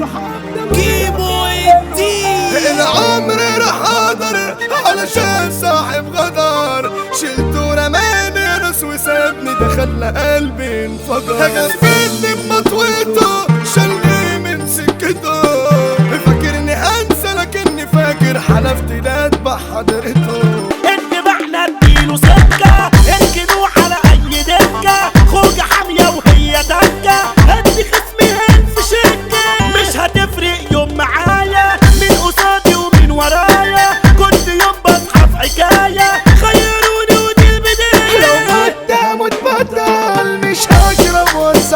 جيبوا الدين العمر راح حاضر علشان صاحب غدر شلته رماني راس وسابني دخل قلبي انفجر غفلني بمطويته شالني من سكته فاكرني انسى لكني فاكر حلفت لا اتبع حضرته اتبعنا اديله سكة اركنوا على اي دكة خوجة حامية وهي دكة هدي خصمي هين في شكة مش هتفرق يوم معايا من قصادي ومن ورايا كل يوم بصحى في حكاية خيروني ودي البداية لو قدام وتبطل مش هشرب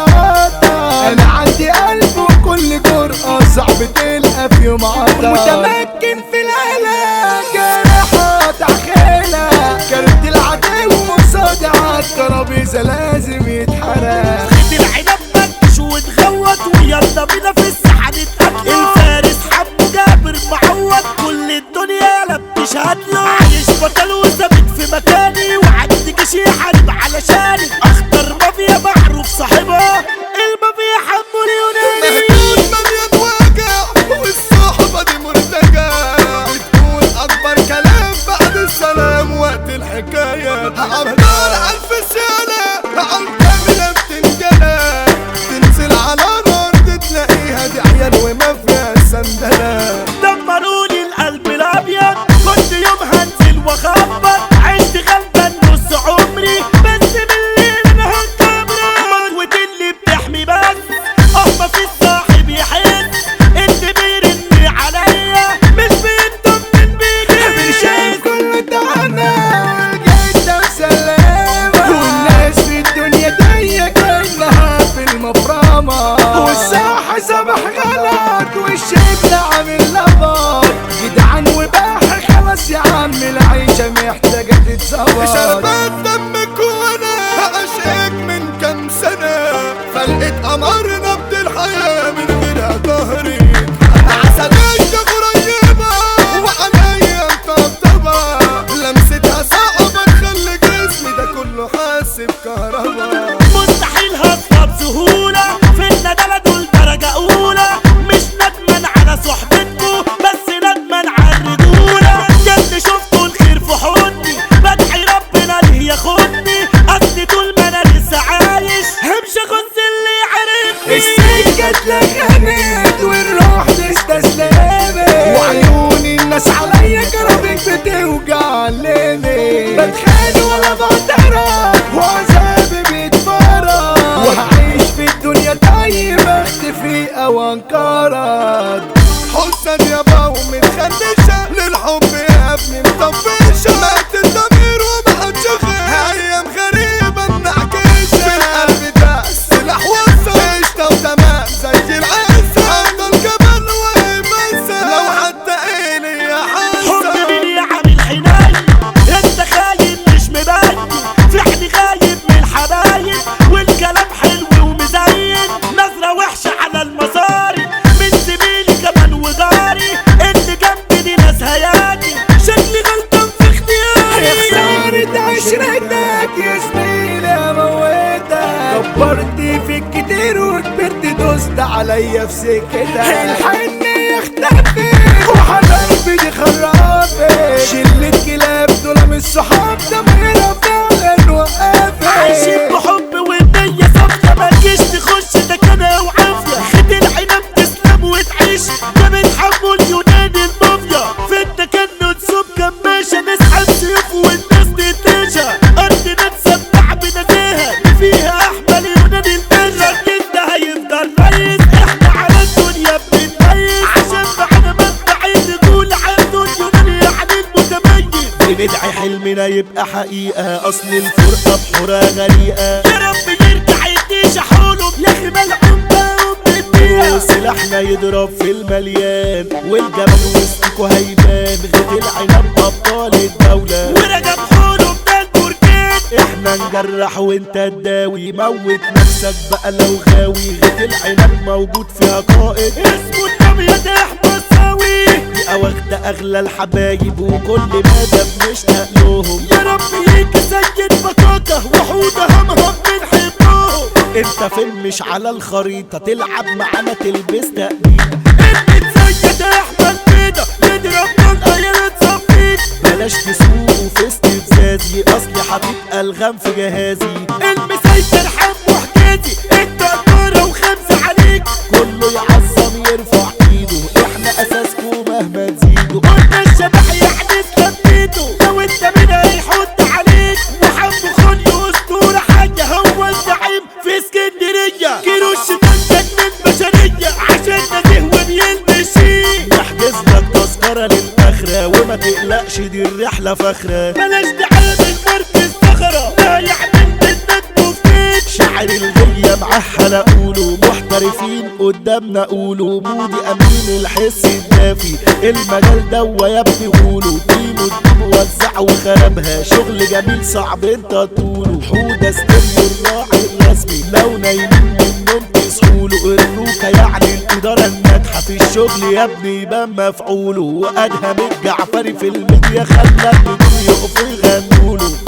واتسطل انا عندي قلب وكل جرأة صعب تلقى في يوم عطل متمكن في العلاج جراحات عخيلة كانت العدو قصادي عالترابيزة لازم يتحرق خد العنب منكش وتغوط ويلا بينا في الساحة نتقابل الفارس حمو جابر معوض كل الدنيا لا بتشهد له عايش بطل وثابت في مكاني وعندي جيش يحارب علشاني اخطر مافيا معروف صاحبها المافيا حمو اليوناني مهدود مليان واجع والصحبة دي مرتجع بتقول أكبر كلام بعد السلام وقت الحكاية أبطال ألف سنة عالكاملة بتنجلى تنزل على الأرض تلاقيها دي عيال وما فيها سندلة دمروني القلب الابيض كنت يوم هنزل واخبط عشت غلبان نص عمري بس بالليل انا هنكبر مطوة اللي بتحمي بس اه ما في صاحب يحس اللي بيرن عليا مش بيطمن بيجي شايف كل تعانى والجيش ده مسلمة والناس في الدنيا ضيقة كأنها في المفرمة والساحة سبح غلط والشبل عامل لبط جدعان وباح خلاص يا عم العيشة محتاجة تتظبط شربات دمك وانا عاشق من كام سنة فلقيت قمرنا الحياة من غيرها ظهري عسلية قريبة وعليا مطبطبة لمستها صعبة تخلي جسمي ده كله حاسب كهربا مستحيل هطلع بسهولة في الندلة دول درجة أولى مش ندمان على صحبتكو بس ندمان على الرجولة جد شفتوا الخير في حضني بدعي ربنا ليه ياخدني أصل طول ما أنا لسه عايش همشي أخص اللي عرفني السكة اتلغمت والروح استسلمت وعيون الناس عليا كربت بتوجع ليلي بتخان ولا بعترف وعذابي بيتفرج وهعيش في الدنيا طيب اختفي او انقرض حسن يابا ومتخدشة للحب يا ابني مطفشة مات الضمير ومحدش خير ايام غريبة منعكشة في القلب ده السلاح وصل قشطة وتمام زي العسل افضل كمان ويمسى لو حتى ايلي يا حب حسن مين يا عامل حنين انت خايب مش مبين فعلي غايب من الحبايب والكلام حلو ومزين نظرة وحشة على المصاري من زميلي كمان وجاري اللي جنبي دي ناس هياجي شكلي غلطان في اختياري خسارة عشرتك يا زميلي موتك كبرت فيك كتير وكبرت دوست عليا في سكتك الحنية اختفت وحضرتي دي خرافت شلة كلاب دول مش صحاب ده مغيرها فعلا وقفت عايشين بحب والنية صافية ما تجيش تخش ده كان وعافية خد العنب تسلم وتعيش ده من حمو اليوناني المافيا في التكنت سوب كماشة نسحب سيوف والناس تتنشى أرضنا تسمع بنزاهة فيها أحمل يوناني الباشا ده هيفضل ريس احنا على الدنيا بنتميز عشان معانا مبدعين نقول عنده اليوناني يعني المتميز بندعي حلمنا يبقى حقيقة أصل الفرقة بحورة غريقة يا رب يرجع يديش حوله يا ملعون بقى سلاحنا يضرب في المليان والجبل وسطكوا هيبان غير العنب أبطال الدولة ورجب حوله ده البركان احنا نجرح وانت تداوي موت نفسك بقى لو غاوي غير العنب موجود فيها قائد اسمه النبي احمد ساوي بقى واخدة اغلى الحبايب وكل مدى بنشتاق لهم يا رب يجي سيد بطاطا وحودة همهم بنحبهم انت فين مش على الخريطة تلعب معانا تلبس تقبيل الغام في جهازي المسيطر حمو حجازي الدكتورة وخمسة عليك كله يعظم يرفع ايده احنا اساسكم مهما تزيدوا قلنا الشبح يعني استنيته لو انت منها يحط عليك محمد خلي اسطورة حاجة هو الزعيم في اسكندرية كيروش تنتج من بشرية عشان نزيه وبيلبس شيك نحجز لك تذكرة للآخرة وما تقلقش دي الرحلة فخرة بلاش تعامل مركز صخرة لا يعمل منك مفتيت شعر الغية معاه حلقوله محترفين قدامنا قولوا مودي امين الحس الدافي المجال دوا يا ابني قولوا تيمو تجيب وزع وخربها شغل جميل صعب انت تقوله حودة ستيريو الراعي الرسمي لو نايمين من النوم تصحوله الروكة يعني الإدارة الناجحة في الشغل يا ابني يبان مفعوله وأدهم الجعفري في الميديا خلى النجوم يقفوا يغنوله